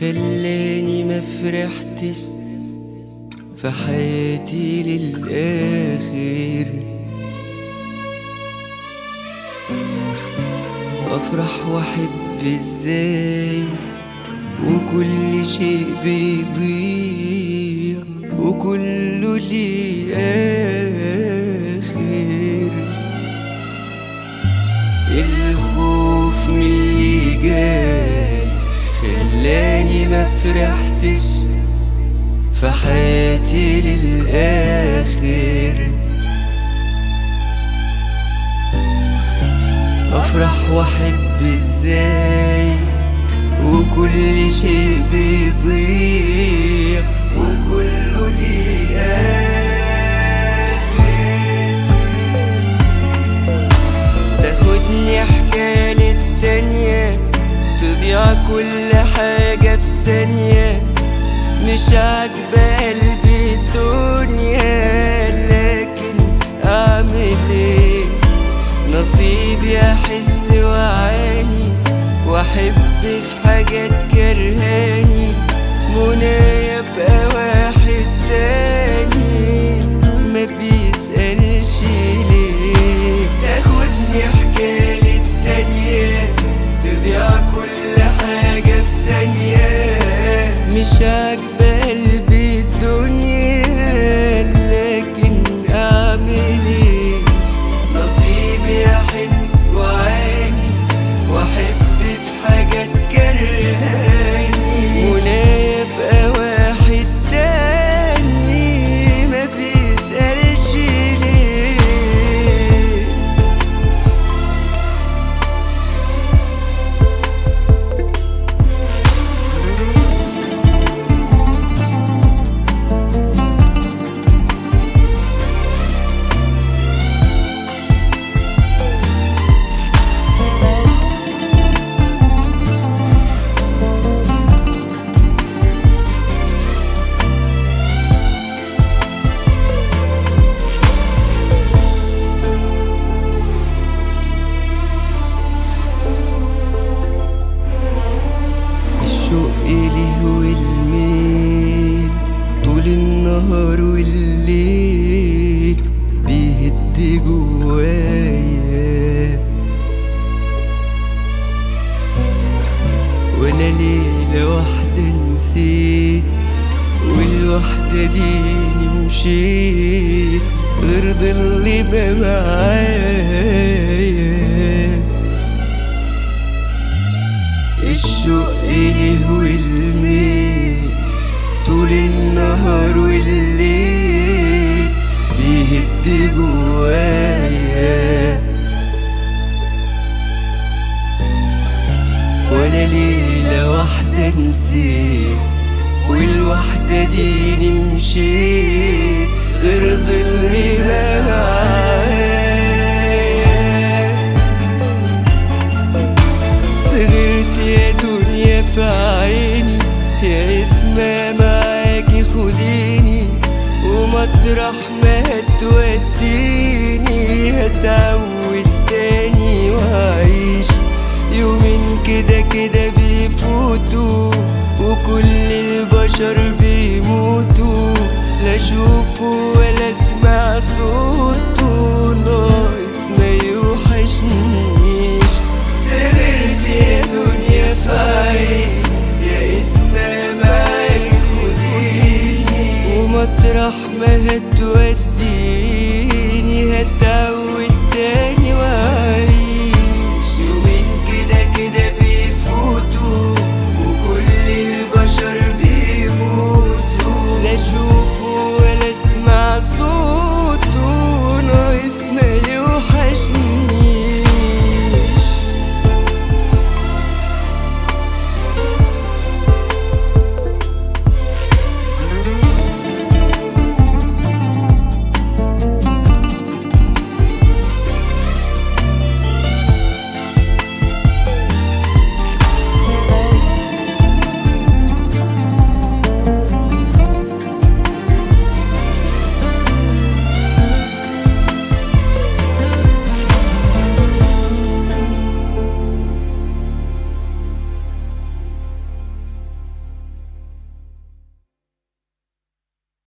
خلاني ما فرحتش في حياتي للآخر أفرح وأحب إزاي وكل شيء بيضيع وكله ليه آخر الخوف من اللي جاي خلاني ما فرحتش في حياتي للآخر أفرح وأحب إزاي وكل شيء بيضيع وكله ليه آخر تاخدني حكاية للتانية تضيع كل حاجة في ثانية مش عاجبة قلبي الدنيا لكن أعمل إيه نصيبي أحس وأعاني وأحب في حاجات كرهاني منى يبقى واحد تاني ما بيسألش ليه تاخدني حكاية للتانية تضيع كل حاجة في ثانية مش عاجبة قلبي الدنيا لكن أعمل إيه نصيبي أحس وأعاني وأحب في حاجات كرهاني ولا يبقى واحد تاني ما بيسألش ليه الشوق إليه والميل طول النهار والليل بيهد جوايا وانا ليلة واحدة نسيت والوحدة دي مشيت غير ضل ما معايا الشوق إليه والميل طول النهار والليل بيهد جوايا وانا ليلة واحدة نسيت والوحدة دي مشيت غير ضل ما معايا صغرت يا دنيا في عيني يا اسمها معاكي خديني ومطرح ما هتوديني هتعود تاني وهعيش يومين كده كده بيفوتوا وكل البشر بيموتوا لا اشوفه